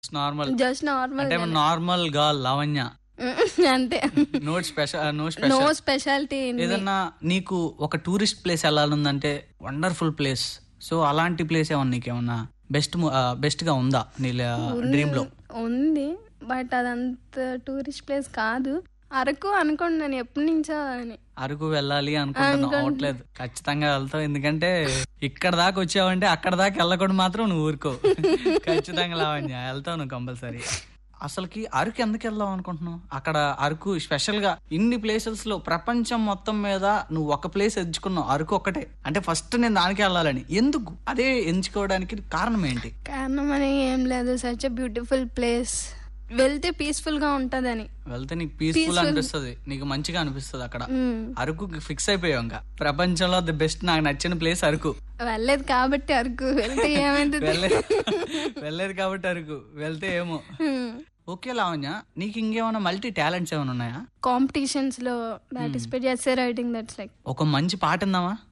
Normal just normal అంటే normal గా లావణ్య అంతే no special no no special speciality ఏదన్నా నీకు ఒక టూరిస్ట్ ప్లేస్ వెళ్ళాలందంటే వండర్ఫుల్ ప్లేస్ సో అలాంటి ప్లేస్ ఏమన్నా నీకేమన్నా బెస్ట్ బెస్ట్ గా ఉందా నీ డ్రీమ్ లో ఉంది బట్ అదంత టూరిస్ట్ ప్లేస్ కాదు అరకు అనుకోండి నేను ఎప్పటి నుంచో అని అరకు వెళ్ళాలి అనుకుంటున్నావు అవట్లేదు ఖచ్చితంగా వెళ్తావు ఎందుకంటే ఇక్కడ దాకా వచ్చావంటే అక్కడ దాకా వెళ్ళకుండా మాత్రం నువ్వు ఊరుకో ఖచ్చితంగా లావణ్య వెళ్తావు నువ్వు కంపల్సరీ అసలుకి అరకు ఎందుకు వెళ్దాం అనుకుంటున్నావు అక్కడ అరకు స్పెషల్ గా ఇన్ని ప్లేసెస్ లో ప్రపంచం మొత్తం మీద నువ్వు ఒక ప్లేస్ ఎంచుకున్నావు అరకు ఒక్కటే అంటే ఫస్ట్ నేను దానికి వెళ్ళాలని ఎందుకు అదే ఎంచుకోవడానికి కారణం ఏంటి కారణం అని ఏం లేదు సచ్ బ్యూటిఫుల్ ప్లేస్ వెళ్తే పీస్ఫుల్ గా ఉంటదని వెళ్తే నీకు పీస్ఫుల్ అనిపిస్తుంది నీకు మంచిగా అనిపిస్తుంది అక్కడ మ్మ్. అరకు ఫిక్స్ అయిపోయావు ఇంకా ప్రపంచంలో ది బెస్ట్ నాకు నచ్చిన ప్లేస్ అరకు వెళ్ళలేదు కాబట్టి అరకు వెళ్తే ఏమైతుంది వెళ్ళలేదు వెళ్ళలేదు కాబట్టి అరకు వెళ్తే ఏమో ఓకే లావణ్య నీకు ఇంకేమైనా మల్టీ టాలెంట్స్ ఏమైనా ఉన్నాయా కాంపిటీషన్స్ లో పార్టిసిపేట్ చేస్తే రైటింగ్ దట్స్ లైక్ ఒక మంచి పాట ఉందామా